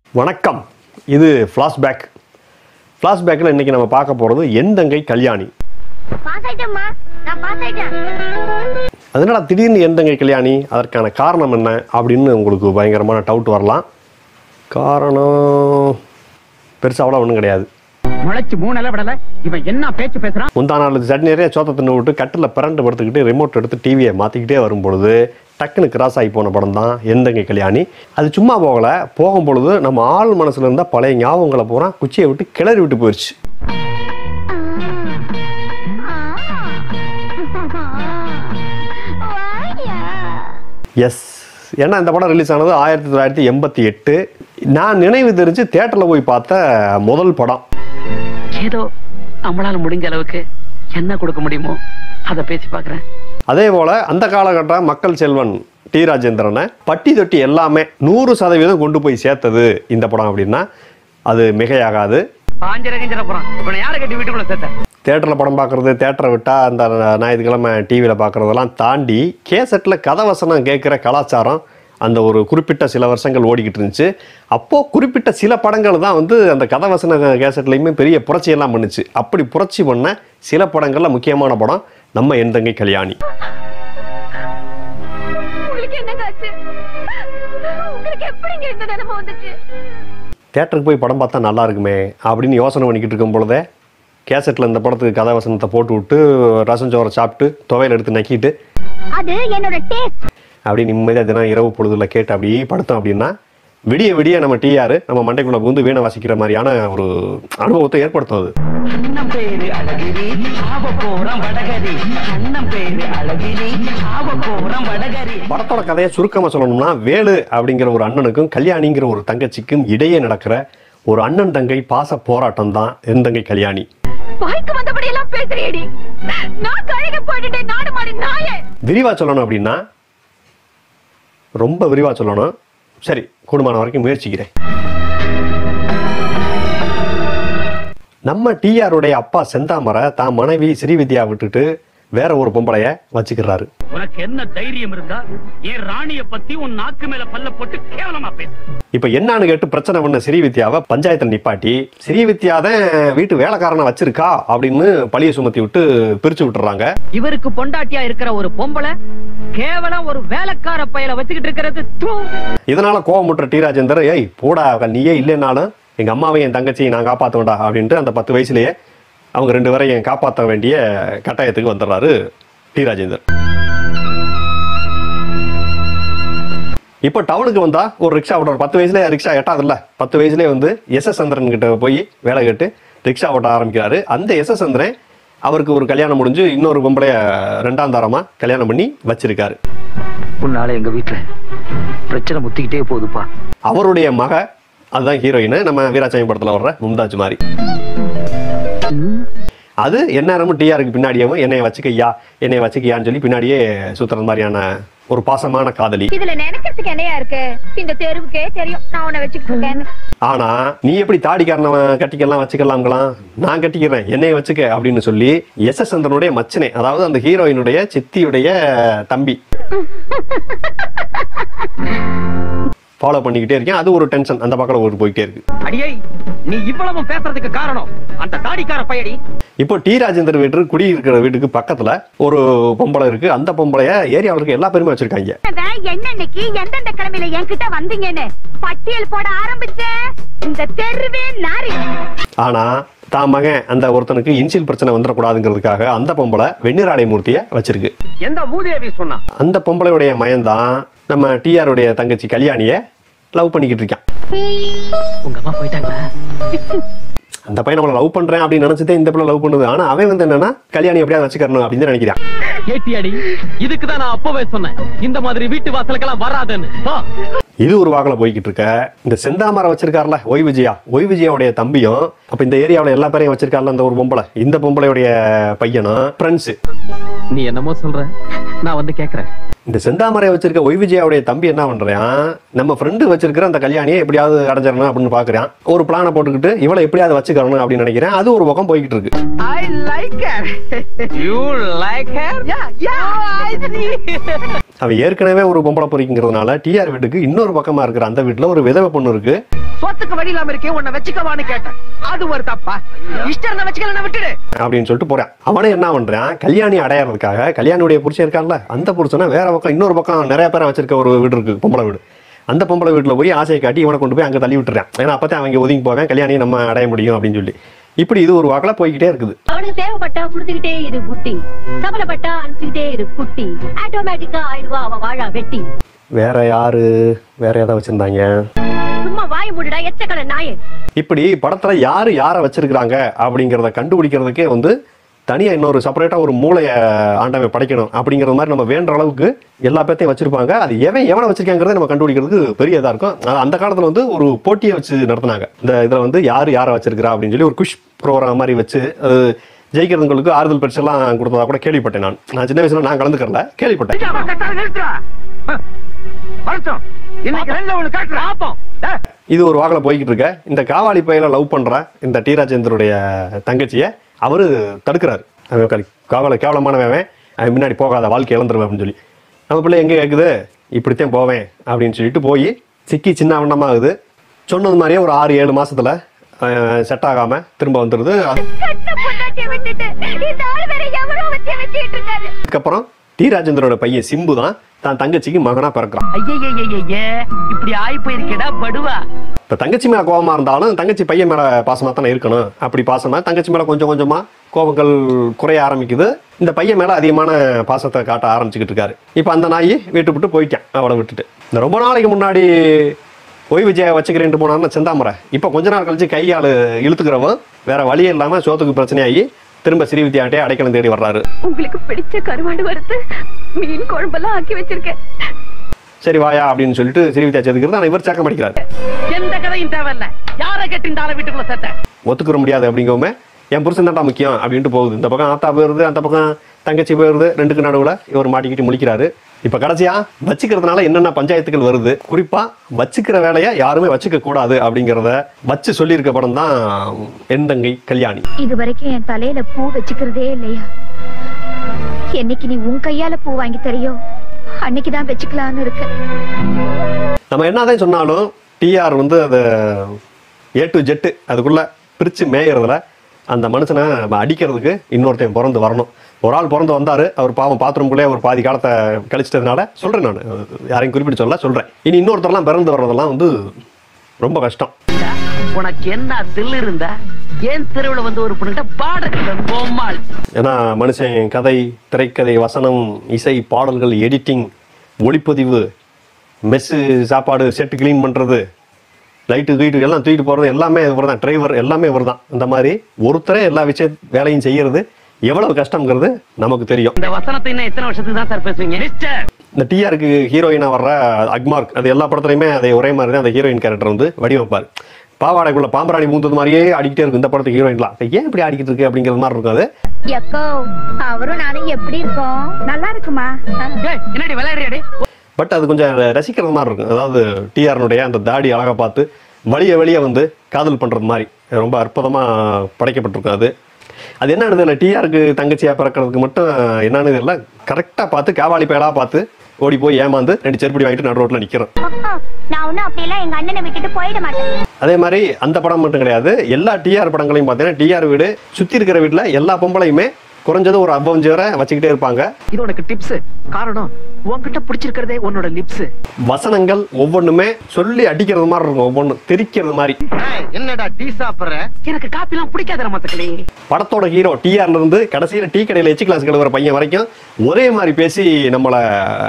வணக்கம் இது ஃப்ளாஷ்பேக் ஃப்ளாஷ்பேக்கில் இன்றைக்கி நம்ம பார்க்க போகிறது எந்தங்கை கல்யாணி பாஸ் ஆயிட்டேம்மா நான் பாஸ் ஆயிட்டேன் அதனால திடீர்னு எந்தங்கை கல்யாணி அதற்கான காரணம் என்ன அப்படின்னு உங்களுக்கு பயங்கரமான டவுட் வரலாம் காரணம் பெருசாவெல்லாம் ஒன்றும் கிடையாது முளைச்சு மூணு விடல இவன் என்ன பேச்சு பேசுறான் முந்தா நாள் சட்னி நிறைய சோத்தை தின்னு விட்டு கட்டில் பிறண்டு படுத்துக்கிட்டு ரிமோட் எடுத்து டிவியை மாற்றிக்கிட்டே வரும்பொழுது டக்குன்னு கிராஸ் ஆகி போன படம் தான் எந்தங்கை கல்யாணி அது சும்மா போகலை போகும்பொழுது நம்ம ஆள் மனசில் இருந்த பழைய ஞாபகங்களை பூரா குச்சியை விட்டு கிளறி விட்டு போயிடுச்சு வாயா எஸ் ஏன்னா இந்த படம் ரிலீஸ் ஆனது ஆயிரத்தி தொள்ளாயிரத்தி எண்பத்தி எட்டு நான் நினைவு தெரிஞ்சு தேட்டரில் போய் பார்த்த முதல் படம் ஏதோ நம்மளால முடிஞ்ச அளவுக்கு என்ன கொடுக்க முடியுமோ அத பேசி பாக்குறேன் அதே போல் அந்த காலகட்ட மக்கள் செல்வன் டி ராஜேந்திரனை பட்டி தொட்டி எல்லாமே நூறு சதவீதம் கொண்டு போய் சேர்த்தது இந்த படம் அப்படின்னா அது மிகையாகாது பாஞ்சர கஞ்சர போறான் இவனை யாரை கட்டி வீட்டுக்குள்ள சேர்த்த தேட்டரில் படம் பார்க்குறது தேட்டரை விட்டால் அந்த ஞாயிற்றுக்கிழமை டிவியில் பார்க்குறதெல்லாம் தாண்டி கேசட்டில் கதவசனம் கேட்குற கலாச்சாரம் அந்த ஒரு குறிப்பிட்ட சில வருஷங்கள் ஓடிக்கிட்டு இருந்துச்சு அப்போது குறிப்பிட்ட சில படங்கள் தான் வந்து அந்த கதவசன கேசட்லேயுமே பெரிய புரட்சியெல்லாம் பண்ணுச்சு அப்படி புரட்சி பண்ண சில படங்களில் முக்கியமான படம் நம்ம எந்தங்கை கல்யாணி உங்களுக்கு என்னங்க ஆச்சு உங்களுக்கு எப்படிங்க இந்த நிலைமை வந்துச்சு தேட்டருக்கு போய் படம் பார்த்தா நல்லா இருக்குமே அப்படின்னு யோசனை பண்ணிக்கிட்டு இருக்கும் பொழுதே கேசட்டில் இந்த படத்துக்கு கதாவசனத்தை போட்டு விட்டு ரசம் சோறை சாப்பிட்டு துவையல் எடுத்து நக்கிட்டு அது என்னோட டேஸ்ட் அப்படி நிம்மதியாக தினம் இரவு பொழுதுல கேட்டு அப்படியே படுத்தோம் அப்படின்னா விடிய விடிய நம்ம டிஆர் நம்ம மண்டைக்குள்ள புகுந்து வீணை வாசிக்கிற மாதிரியான ஒரு அனுபவத்தை ஏற்படுத்தும் அது அண்ணன் பேரு அழகிரி ஆவ போறான் வடகரி அண்ணன் பேரு அழகிரி ஆவ போறான் வடகரி படத்தோட கதையை சுருக்கமாக சொல்லணும்னா வேலு அப்படிங்கிற ஒரு அண்ணனுக்கும் கல்யாணிங்கிற ஒரு தங்கச்சிக்கும் இடையே நடக்கிற ஒரு அண்ணன் தங்கை பாச போராட்டம் தான் எந்தங்கை கல்யாணி வாய்க்கு வந்தபடி எல்லாம் பேசுறியடி நான் கழுக போட்டுட்டேன் நாடு மாடி நாயே விரிவாக சொல்லணும் அப்படின்னா ரொம்ப விரிவாக சொல்லணும் சரி கூடுமான வரைக்கும் முயற்சிக்கிறேன் நம்ம டிஆருடைய அப்பா செந்தாமரை தான் மனைவி ஸ்ரீவித்யா விட்டுட்டு வேற ஒரு பொம்பளைய வச்சுக்கிறாரு உனக்கு என்ன தைரியம் இருந்தா என் ராணிய பத்தி உன் நாக்கு மேல பல்ல போட்டு கேவலமா பேசு இப்ப என்னன்னு கேட்டு பிரச்சனை பண்ண ஸ்ரீவித்யாவை பஞ்சாயத்தில் நிப்பாட்டி ஸ்ரீவித்யா தான் வீட்டு வேலைக்காரனை வச்சிருக்கா அப்படின்னு பழிய சுமத்தி விட்டு பிரிச்சு விட்டுறாங்க இவருக்கு பொண்டாட்டியா இருக்கிற ஒரு பொம்பளை கேவலம் ஒரு வேலைக்கார பயல வச்சுக்கிட்டு இருக்கிறது தூ. இதனால கோவமுற்ற டி ராஜேந்தர் ஏய் போடா நீயே இல்லைனாலும் எங்க அம்மாவை என் தங்கச்சியை நான் காப்பாற்றுவேன்டா அப்படின்ட்டு அந்த பத்து வயசுலயே அவங்க ரெண்டு பேரையும் காப்பாற்ற வேண்டிய கட்டாயத்துக்கு வந்துடுறாரு டி ராஜேந்தர் இப்போ டவுனுக்கு வந்தா ஒரு ரிக்ஷா ஓட்ட ஒரு பத்து வயசுல ரிக்ஷா எட்டாதுல்ல பத்து வயசுலேயே வந்து எஸ் எஸ் சந்திரன் கிட்ட போய் வேலை கேட்டு ரிக்ஷா ஓட்ட ஆரம்பிக்கிறாரு அந்த எஸ் எஸ் சந்திரன் அவருக்கு ஒரு கல்யாணம் முடிஞ்சு இன்னொரு பொம்பளைய ரெண்டாம் தாரமா கல்யாணம் பண்ணி வச்சிருக்காரு உன்னால எங்க வீட்டுல பிரச்சனை முத்திக்கிட்டே போகுதுப்பா அவருடைய மக அதுதான் ஹீரோயின் நம்ம வீராசாமி படத்துல வர்ற மும்தாஜ் மாதிரி அது எந்நேரமும் டிஆருக்கு பின்னாடியவும் என்னைய வச்சுக்கையா என்னைய வச்சுக்கையான்னு சொல்லி பின்னாடியே சுத்துறது மாதிரியான ஒரு பாசமான காதலி இதுல நினைக்கிறதுக்கு என்னையா இருக்கு இந்த தெருவுக்கே தெரியும் நான் உன்னை வச்சுக்கிட்டு இருக்கேன்னு ஆனா நீ எப்படி தாடிக்காரனை கட்டிக்கலாம் வச்சுக்கலாம்கலாம் நான் கட்டிக்கிறேன் என்னைய வச்சுக்க அப்படின்னு சொல்லி எஸ் எஸ் சந்திரனுடைய மச்சனே அதாவது அந்த ஹீரோயினுடைய சித்தியுடைய தம்பி ஃபாலோ பண்ணிக்கிட்டே இருக்கேன் அது ஒரு டென்ஷன் அந்த பக்கம் ஒரு போயிட்டே இருக்கு அடியை நீ இவ்வளவு பேசுறதுக்கு காரணம் அந்த தாடிக்கார பயடி இப்போ டி ராஜேந்தர் வீட்டு குடி இருக்கிற வீட்டுக்கு பக்கத்துல ஒரு பொம்பளை இருக்கு அந்த பொம்பளைய ஏரியாவில் இருக்க எல்லா பேருமே வச்சிருக்காங்க என்னன்னைக்கு எந்தெந்த கிழமையில என்கிட்ட வந்தீங்கன்னு பட்டியல் போட ஆரம்பிச்சேன் இந்த தெருவே நாரி ஆனா தான் மகன் அந்த ஒருத்தனுக்கு இன்சியல் பிரச்சனை வந்துடக்கூடாதுங்கிறதுக்காக அந்த பொம்பளை வெண்ணிராடை மூர்த்தியை வச்சிருக்கு எந்த மூதேவி சொன்னா அந்த பொம்பளையுடைய மயன் தான் நம்ம டிஆருடைய தங்கச்சி கல்யாணிய லவ் பண்ணிக்கிட்டு இருக்கான் உங்க அம்மா போயிட்டாங்களா அந்த பையன் நம்மளை லவ் பண்றேன் அப்படின்னு நினைச்சதே இந்த பிள்ளை லவ் பண்ணுது ஆனா அவன் வந்து என்னன்னா கல்யாணி எப்படியாவது வச்சுக்கணும் அப்படின்னு தான் நினைக்கிறான் கேட்டியாடி இதுக்கு தான் நான் அப்பவே சொன்னேன் இந்த மாதிரி வீட்டு வாசலுக்கெல்லாம் வராதுன்னு வா. இது ஒரு வாக்கில் போய்கிட்டு இருக்க இந்த செந்தாமரை வச்சிருக்காருல ஒய் விஜயா ஒய் விஜயாவுடைய தம்பியும் அப்ப இந்த ஏரியாவுல எல்லா பேரையும் வச்சிருக்காருல அந்த ஒரு பொம்பளை இந்த பொம்பளையுடைய பையனும் ஃப்ரெண்ட்ஸ் நீ என்னமோ சொல்ற நான் வந்து கேக்குறேன் இந்த செந்தாமரை வச்சிருக்க ஒய் விஜயாவுடைய தம்பி என்ன பண்றான் நம்ம ஃப்ரெண்டு வச்சிருக்கிற அந்த கல்யாணியை எப்படியாவது அடைஞ்சிடணும் அப்படின்னு பாக்குறான் ஒரு பிளானை போட்டுக்கிட்டு இவளை எப்படியாவது வச்சுக்கணும் அப்படின்னு நினைக்கிறேன் அது ஒரு பக்கம் போய்கிட்டு இருக்கு I like her you like her yeah yeah I அவன் ஏற்கனவே ஒரு பொம்பளை பொறிங்கிறதுனால டிஆர் வீட்டுக்கு இன்னொரு பக்கமா இருக்கிற அந்த வீட்டுல ஒரு விதவை பொண்ணு இருக்கு சொத்துக்கு வழி இல்லாம இருக்கே உன்னை வச்சுக்கவான்னு கேட்டேன் அது ஒரு தப்பா இஷ்டம் இருந்தா வச்சுக்கல விட்டுடு அப்படின்னு சொல்லிட்டு போறான் அவனே என்ன பண்றான் கல்யாணி அடையாறதுக்காக கல்யாணியுடைய புருஷன் இருக்கான்ல அந்த புருஷனை வேற பக்கம் இன்னொரு பக்கம் நிறைய பேரை வச்சிருக்க ஒரு வீடு இருக்கு பொம்பளை வீடு அந்த பொம்பளை வீட்டுல போய் ஆசையை காட்டி இவனை கொண்டு போய் அங்க தள்ளி விட்டுறான் ஏன்னா அப்பதான் அவங்க ஒதுங்கி போவேன் கல்யாணியை நம்ம அடைய முடியும் அப்படின்னு சொல்லி இப்படி இது ஒரு வாக்கில் போய்கிட்டே இருக்குது அவனுக்கு தேவைப்பட்டா குடுத்துக்கிட்டே இரு குட்டி சபலப்பட்டா அனுப்பிச்சுக்கிட்டே இரு குட்டி ஆட்டோமேட்டிக்கா ஆயிடுவா அவ வாழா வெட்டி வேற யாரு வேற ஏதாவது வச்சிருந்தாங்க சும்மா வாய் மூடுடா எச்சக்கல நாயே இப்படி படத்துல யாரு யாரை வச்சிருக்கிறாங்க அப்படிங்கிறத கண்டுபிடிக்கிறதுக்கே வந்து தனியா இன்னொரு செப்பரேட்டா ஒரு மூளையை ஆண்டவன் படைக்கணும் அப்படிங்கிற மாதிரி நம்ம வேண்ட அளவுக்கு எல்லா பேர்த்தையும் வச்சிருப்பாங்க அது எவன் எவனை வச்சிருக்காங்கிறத நம்ம கண்டுபிடிக்கிறதுக்கு பெரிய இதா இருக்கும் ஆனா, அந்த காலத்துல வந்து ஒரு போட்டியை வச்சு நடத்துனாங்க இந்த இதுல வந்து யாரு யாரை வச்சிருக்கிறா அப்படின்னு சொல்லி ஒரு குஷ் ப்ரோக்ராம் மாதிரி வச்சு அது ஜெயிக்கிறவங்களுக்கு ஆறுதல் பரிசெல்லாம் கொடுத்ததா கூட கேள்விப்பட்டேன் நான் நான் சின்ன வயசுல நான் கலந்துக்கறல கேள்விப்பட்டேன் நிறுத்துறா வரட்டும் இன்னைக்கு ரெண்டு ஒண்ணு காட்டுறேன் ஆப்போம் இது ஒரு வாக்கில் போய்கிட்டு இருக்க இந்த காவாலி பையில லவ் பண்ற இந்த டி ராஜேந்தருடைய தங்கச்சியை அவரு தடுக்கிறாரு அவன் கா- காவல கேவலமானவன் அவன் முன்னாடி போகாத வாழ்க்கை இழந்துருவேன் அப்படின்னு சொல்லி நம்ம பிள்ளை எங்க கேக்குது இப்படித்தான் போவேன் அப்படின்னு சொல்லிட்டு போய் சிக்கி சின்ன வண்ணமாகுது சொன்னது மாதிரியே ஒரு ஆறு ஏழு மாசத்துல செட் ஆகாம திரும்ப வந்துடுது கட்ட பொண்டாட்டிய விட்டுட்டு இந்த ஆள் வேற எவரோ வச்சு வச்சுட்டு இருக்காரு அதுக்கப்புறம் டி ராஜேந்தரோட பையன் சிம்பு தான் தான் தங்கச்சிக்கு மகனா பிறக்கிறான் ஐயே இப்படி ஆயி போயிருக்கேடா படுவா இப்போ தங்கச்சி மேல கோவமா இருந்தாலும் தங்கச்சி பையன் மேல பாசமா தானே இருக்கணும் அப்படி பாசமா தங்கச்சி மேல கொஞ்சம் கொஞ்சமா கோபங்கள் குறைய ஆரம்பிக்குது இந்த பையன் மேல அதிகமான பாசத்தை காட்ட ஆரம்பிச்சுக்கிட்டு இருக்காரு இப்போ அந்த நாய் வீட்டு விட்டு போயிட்டான் அவளை விட்டுட்டு இந்த ரொம்ப நாளைக்கு முன்னாடி ஒய் விஜய வச்சுக்கிறேன்ட்டு போனான்னு செந்தாமரை இப்போ கொஞ்ச நாள் கழிச்சு கையாள் இழுத்துக்கிறவன் வேற வழியே இல்லாம சோத்துக்கு பிரச்சனையாகி திரும்ப ஸ்ரீவித்யாட்டே அடைக்கலம் தேடி வர்றாரு உங்களுக்கு பிடிச்ச கருவாடு வறுத்து மீன் குழம்பெல்லாம் ஆக்கி வச்சிருக்கேன் சரி வாயா அப்படின்னு சொல்லிட்டு ஸ்ரீவித்யா சேர்த்துக்கிறது ஆனால் இவர் சேர்க்க மாட்டேங்கிறாரு எந்த கதையும் தேவையில்ல யார கட்டி இந்த ஆளை வீட்டுக்குள்ள சேர்த்த ஒத்துக்கிற முடியாது அப்படிங்கவுமே என் புருஷன் தான்டா முக்கியம் அப்படின்ட்டு போகுது இந்த பக்கம் ஆத்தா போயிருது அந்த பக்கம் தங்கச்சி போயிருது ரெண்டுக்கு நடுவில் இவர் மாட்டிக்கிட்டு முழிக்கிறாரு இப்போ கடைசியா வச்சுக்கிறதுனால என்னென்ன பஞ்சாயத்துகள் வருது குறிப்பா வச்சுக்கிற வேலையை யாருமே வச்சுக்க கூடாது அப்படிங்கிறத வச்சு சொல்லியிருக்க படம் தான் என் தங்கை கல்யாணி இது வரைக்கும் என் தலையில பூ வச்சுக்கிறதே இல்லையா என்னைக்கு நீ உன் கையால பூ வாங்கி தரியோ அன்னைக்குதான் வச்சுக்கலான்னு இருக்க நம்ம என்னதான் சொன்னாலும் டிஆர் வந்து அதை ஏ டு ஜெட்டு அதுக்குள்ள பிரிச்சு மேயறதுல அந்த மனுஷனை நம்ம அடிக்கிறதுக்கு இன்னொருத்தன் பிறந்து வரணும் ஒரு ஆள் பிறந்து வந்தாரு அவர் பாவம் பாத்ரூம்குள்ளே ஒரு பாதி காலத்தை கழிச்சிட்டதுனால சொல்றேன் நான் யாரையும் குறிப்பிட்டு சொல்ல சொல்றேன் இனி இன்னொருத்தர்லாம் பிறந்து வர்றதெல்லாம் வந்து ரொம்ப கஷ்டம் உனக்கு என்ன தில் இருந்தா ஏன் தெருவுல வந்து ஒரு பொண்ணுகிட்ட பாடுற பொம்மாள் ஏன்னா மனுஷன் கதை திரைக்கதை வசனம் இசை பாடல்கள் எடிட்டிங் ஒளிப்பதிவு மெஸ்ஸு சாப்பாடு செட்டு க்ளீன் பண்ணுறது லைட்டு கீட்டு எல்லாம் தூக்கிட்டு போகிறது எல்லாமே இவர் தான் டிரைவர் எல்லாமே இவர் தான் இந்த மாதிரி ஒருத்தரே எல்லா விஷய வேலையும் செய்யறது எவ்வளவு கஷ்டங்கிறது நமக்கு தெரியும் இந்த வசனத்தை இன்னும் எத்தனை வருஷத்துக்கு தான் சார் பேசுவீங்க மிஸ்டர் இந்த டிஆருக்கு ஹீரோயினாக வர்ற அக்மார்க் அது எல்லா படத்துலையுமே அதே ஒரே மாதிரி தான் அந்த ஹீரோயின் கேரக்டர் வந்து வடிவமைப்பார் பாவாடைக்குள்ள பாம்பராணி மூந்தது மாதிரியே ஆடிக்கிட்டே இருக்கும் இந்த படத்துக்கு ஹீரோயின்லாம் ஏன் இப்படி ஆடிக்கிட்டு இருக்கு அப்படிங்கிற மாதிரி இருக்கும் அது எக்கோ அவரும் நானும் எப்படி இருக்கோம் நல்லா இருக்குமா ஏய், என்னடி விளையாடுறியாடி பட் அது கொஞ்சம் ரசிக்கிறது மாதிரி இருக்கும் அதாவது டிஆர்னுடைய அந்த தாடி அழகா பார்த்து வழிய வெளியே வந்து காதல் பண்றது மாதிரி ரொம்ப அற்புதமா படைக்கப்பட்டிருக்கும் அது அது என்னன்னு தெரியல டிஆருக்கு தங்கச்சியா பிறக்கிறதுக்கு மட்டும் என்னன்னு தெரியல கரெக்டா பார்த்து காவாலி பயலா பார்த்து ஓடி போய் ஏமாந்து ரெண்டு செருப்படி வாங்கிட்டு நடு ரோட்ல நிக்கிறோம் நான் ஒண்ணும் அப்படியெல்லாம் எங்க அண்ணனை விட்டுட்டு போயிட மாட்டேன் அதே மாதிரி அந்த படம் மட்டும் கிடையாது எல்லா டிஆர் படங்களையும் பார்த்தீங்கன்னா டிஆர் வீடு சுத்தி இருக்கிற வீட்டுல எல்லா பொம்பளையுமே குறைஞ்சது ஒரு அவ்வஞ்சரை வச்சுக்கிட்டே இருப்பாங்க இது உனக்கு டிப்ஸ் காரணம் உன்கிட்ட பிடிச்சிருக்கிறதே உன்னோட லிப்ஸ் வசனங்கள் ஒவ்வொன்றுமே சொல்லி அடிக்கிறது மாதிரி இருக்கும் ஒவ்வொன்றும் தெரிக்கிறது மாதிரி என்னடா டீ சாப்பிடுற எனக்கு காப்பி எல்லாம் பிடிக்காத மத்தக்களே படத்தோட ஹீரோ டிஆர்ல இருந்து கடைசியில டீ கடையில எச்சு கிளாஸ் கழுவுற பையன் வரைக்கும் ஒரே மாதிரி பேசி நம்மளை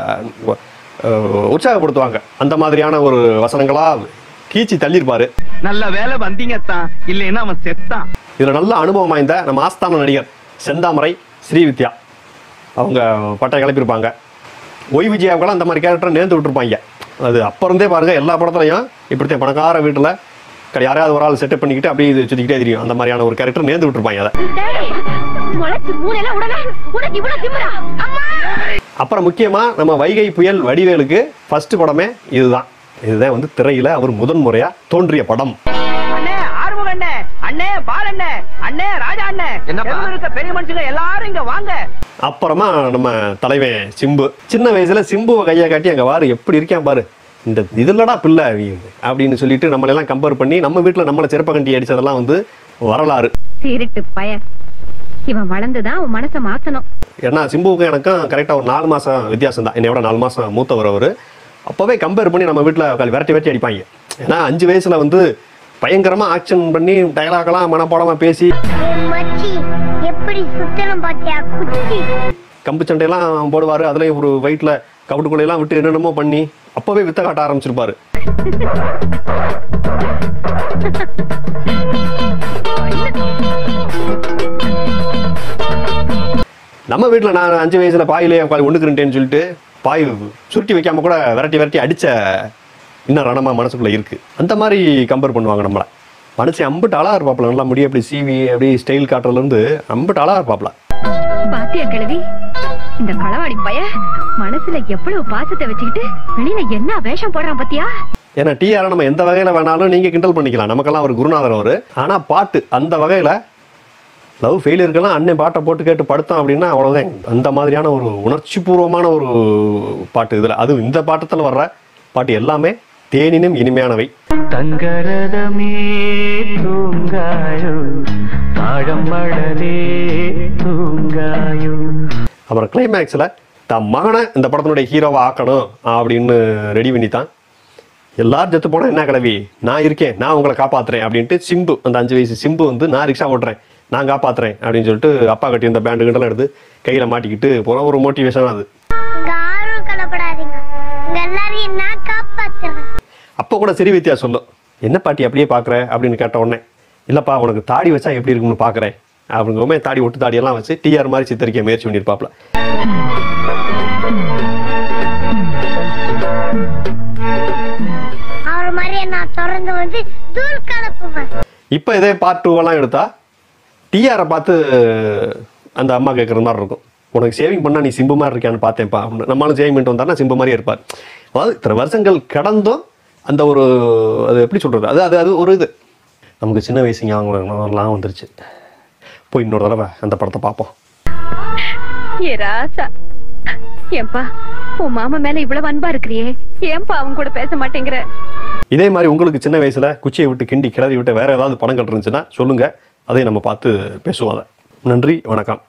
அஹ், உற்சாகப்படுத்துவாங்க அந்த மாதிரியான ஒரு வசனங்களா கீச்சி தள்ளியிருப்பாரு நல்ல வேலை வந்தீங்க தான் இல்லைன்னா அவன் செத்தான் இதுல நல்ல அனுபவம் வாய்ந்த நம்ம ஆஸ்தான நடிகர் செந்தாமரை ஸ்ரீவித்யா அவங்க பட்டை கிளப்பியிருப்பாங்க ஒய் விஜயாவுக்கெல்லாம் அந்த மாதிரி கேரக்டர் நேர்ந்து விட்டுருப்பாங்க அது அப்ப இருந்தே பாருங்க எல்லா படத்துலையும் இப்படித்தான் பணக்கார வீட்டுல க- யாரையாவது ஒரு ஆள் செட்டப் பண்ணிக்கிட்டு அப்படியே இது சுத்திக்கிட்டே தெரியும் அந்த மாதிரியான ஒரு கேரக்டர் நேர்ந்து விட்டுருப்பாங்க அதை முளைச்சு மூணையில உடனே உனக்கு இவ்வளவு திமிரா அம்மா அப்புறம் முக்கியமா நம்ம வைகை புயல் வடிவேலுக்கு ஃபர்ஸ்ட் படமே இதுதான் இதுதான் வந்து திரையில அவர் முதன் முறையா தோன்றிய படம் அண்ணே ஆர்வம் சண்முக அண்ணே அண்ணே பால் அண்ணே அண்ணே ராஜா அண்ணே என்னப்பா? தெருவுல இருக்க பெரிய மனுஷங்க எல்லாரும் இங்க வாங்க அப்புறமா நம்ம தலைவன் சிம்பு சின்ன வயசுல சிம்புவை கையை காட்டி அங்க வாரு எப்படி இருக்கான் பாரு இந்த இதுலடா பிள்ளை அவன் அப்படின்னு சொல்லிட்டு நம்மளை எல்லாம் கம்பேர் பண்ணி நம்ம வீட்டுல நம்மளை சிறப்பகண்டி அடிச்சதெல்லாம் வந்து வரலாறு சீரிட்டு பய இவன் வளர்ந்துதான் உன் மனசை மாத்தணும் ஏன்னா சிம்புவுக்கும் எனக்கும் கரெக்டாக ஒரு நாலு மாதம் வித்தியாசம் தான் என்னை விட நாலு மாதம் மூத்தவர் அவர் அப்போவே கம்பேர் பண்ணி நம்ம வீட்டில் விரட்டி விரட்டி அடிப்பாங்க ஏன்னா அஞ்சு வயசில் வந்து பயங்கரமாக ஆக்ஷன் பண்ணி டயலாக்லாம் மனப்பாடமாக பேசி மச்சி எப்படி சுத்தணும் பாத்தியா குச்சி கம்பு சண்டையெல்லாம் போடுவார் அதுலேயும் ஒரு வயிற்றில் கபட்டுக்குள்ளையெல்லாம் விட்டு என்னென்னமோ பண்ணி அப்போவே வித்த காட்ட ஆரம்பிச்சிருப்பாரு நம்ம வீட்டில் நான் அஞ்சு வயசுல பாயிலே உட்காந்து ஒண்ணுக்குறேன்னு சொல்லிட்டு பாய் சுருட்டி வைக்காம கூட விரட்டி விரட்டி அடிச்ச இன்னும் ரணமா மனசுக்குள்ள இருக்கு அந்த மாதிரி கம்பேர் பண்ணுவாங்க நம்மள மனுஷன் அம்பிட்டு அழகா இருப்பாப்ல நல்லா முடி அப்படி சீவி அப்படி ஸ்டைல் காட்டுறதுல இருந்து அம்பிட்டு அழகா இருப்பாப்ல பாத்தியா கிழவி இந்த களவாடி பய மனசுல எவ்வளவு பாசத்தை வச்சுக்கிட்டு வெளியில என்ன வேஷம் போடுறான் பாத்தியா ஏன்னா டிஆர் நம்ம எந்த வகையில வேணாலும் நீங்க கிண்டல் பண்ணிக்கலாம் நமக்கெல்லாம் ஒரு குருநாதர் அவரு ஆனா பாட்டு அந்த வகையில லவ் ஃபெயிலியருக்கெல்லாம் அண்ணன் பாட்டை போட்டு கேட்டு படுத்தோம் அப்படின்னா அவ்வளவுதான் அந்த மாதிரியான ஒரு உணர்ச்சி பூர்வமான ஒரு பாட்டு இதுல அது இந்த பாட்டத்துல வர்ற பாட்டு எல்லாமே தேனினும் இனிமையானவை தங்கரதமே தூங்காயோ தாழம் மழலே தூங்காயோ அப்புறம் கிளைமேக்ஸில் தான் மகனை இந்த படத்தினுடைய ஹீரோவை ஆக்கணும் அப்படின்னு ரெடி பண்ணி தான் எல்லாரும் செத்து போனால் என்ன கிளவி நான் இருக்கேன் நான் உங்களை காப்பாத்துறேன் அப்படின்ட்டு சிம்பு அந்த அஞ்சு வயசு சிம்பு வந்து நான் ரிக்ஷா ஓட்டுறேன் நான் காப்பாத்துறேன் அப்படின்னு சொல்லிட்டு அப்பா கட்டி இந்த பேண்டு கிண்டலாம் எடுத்து கையில் மாட்டிக்கிட்டு போகிற ஒரு மோட்டிவேஷன் அது இங்க யாரும் கலப்படாதீங்க இங்க எல்லாரையும் நான் காப்பாத்துறேன் அப்போ கூட சிறு வித்தியா சொல்லும் என்ன பாட்டி அப்படியே பார்க்குற அப்படின்னு கேட்ட உடனே இல்லைப்பா உனக்கு தாடி வச்சா எப்படி இருக்கும்னு பார்க்குறேன் அப்படிங்கிறமே தாடி ஒட்டு தாடியெல்லாம் வச்சு டிஆர் மாதிரி சித்தரிக்க முயற்சி பண்ணியிருப்பாப்ல அவர் மாதிரியே நான் தொடர்ந்து வந்து தூள் கலப்புவேன் இப்போ இதே பார்ட் டூவெல்லாம் எடுத்தா டிஆரை பார்த்து அந்த அம்மா கேட்குற மாதிரி இருக்கும் உனக்கு சேவிங் பண்ணா நீ சிம்பு மாதிரி இருக்கியான்னு பார்த்தேன்ப்பா அப்படின்னு நம்மளும் சேவிங் பண்ணிட்டு வந்தாருன்னா சிம்பு மாதிரியே இருப்பார் அதாவது இத்தனை வருஷங்கள் கடந்தும் அந்த ஒரு அது எப்படி சொல்றது அது அது அது ஒரு இது நமக்கு சின்ன வயசு ஞாபகம் வந்துருச்சு போய் இன்னொரு தடவை அந்த படத்தை பார்ப்போம் ஏ ராசா ஏன்பா உன் மாமா மேல இவ்வளவு அன்பா இருக்கிறியே ஏன்பா அவன் கூட பேச மாட்டேங்கிற இதே மாதிரி உங்களுக்கு சின்ன வயசுல குச்சியை விட்டு கிண்டி கிளறி விட்டு வேற ஏதாவது படங்கள் இருந்துச்சுன்னா சொல்லுங்க அதையும் நம்ம பார்த்து பேசுவோம் அதை நன்றி வணக்கம்